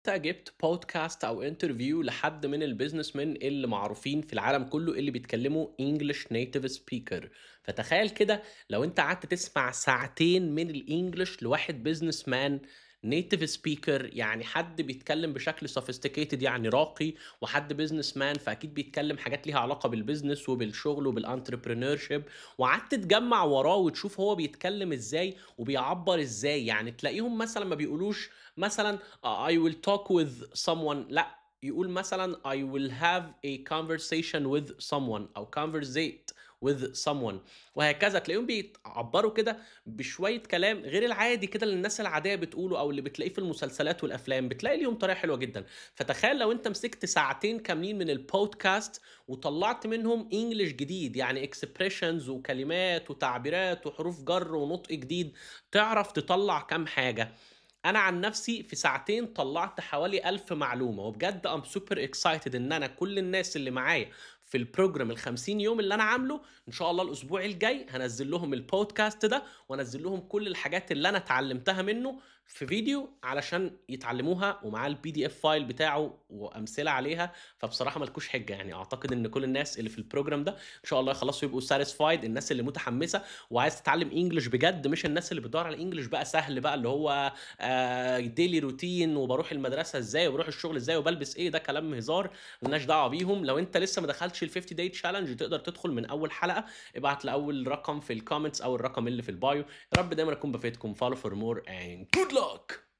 جبت بودكاست او انترفيو لحد من البيزنس مان اللي معروفين في العالم كله اللي بيتكلموا انجلش نيتيف سبيكر فتخيل كده لو انت قعدت تسمع ساعتين من الانجليش لواحد بيزنس مان نيتيف سبيكر يعني حد بيتكلم بشكل سوفيستيكيتد يعني راقي وحد بيزنس مان فاكيد بيتكلم حاجات ليها علاقه بالبيزنس وبالشغل وبالانتربرينور شيب وقعدت تجمع وراه وتشوف هو بيتكلم ازاي وبيعبر ازاي يعني تلاقيهم مثلا ما بيقولوش مثلا I will talk with someone لا يقول مثلا I will have a conversation with someone او conversate with someone وهكذا تلاقيهم بيعبروا كده بشويه كلام غير العادي كده اللي الناس العاديه بتقوله او اللي بتلاقيه في المسلسلات والافلام بتلاقي ليهم طريقه حلوه جدا فتخيل لو انت مسكت ساعتين كاملين من البودكاست وطلعت منهم انجلش جديد يعني اكسبريشنز وكلمات وتعبيرات وحروف جر ونطق جديد تعرف تطلع كام حاجه انا عن نفسي في ساعتين طلعت حوالي ألف معلومه وبجد ام سوبر اكسايتد ان انا كل الناس اللي معايا في البروجرام ال 50 يوم اللي انا عامله ان شاء الله الاسبوع الجاي هنزل لهم البودكاست ده وانزل لهم كل الحاجات اللي انا اتعلمتها منه في فيديو علشان يتعلموها ومعاه البي دي اف فايل بتاعه وامثله عليها فبصراحه مالكوش حجه يعني اعتقد ان كل الناس اللي في البروجرام ده ان شاء الله يخلصوا يبقوا ساتيسفايد الناس اللي متحمسه وعايز تتعلم انجلش بجد مش الناس اللي بتدور على انجلش بقى سهل بقى اللي هو ديلي روتين وبروح المدرسه ازاي وبروح الشغل ازاي وبلبس ايه ده كلام هزار ملناش دعوه بيهم لو انت لسه ما دخلتش ال 50 داي تشالنج تقدر تدخل من اول حلقه ابعت لاول رقم في الكومنتس او الرقم اللي في البايو يا رب دايما اكون بفيدكم فولو فور مور اند جود لك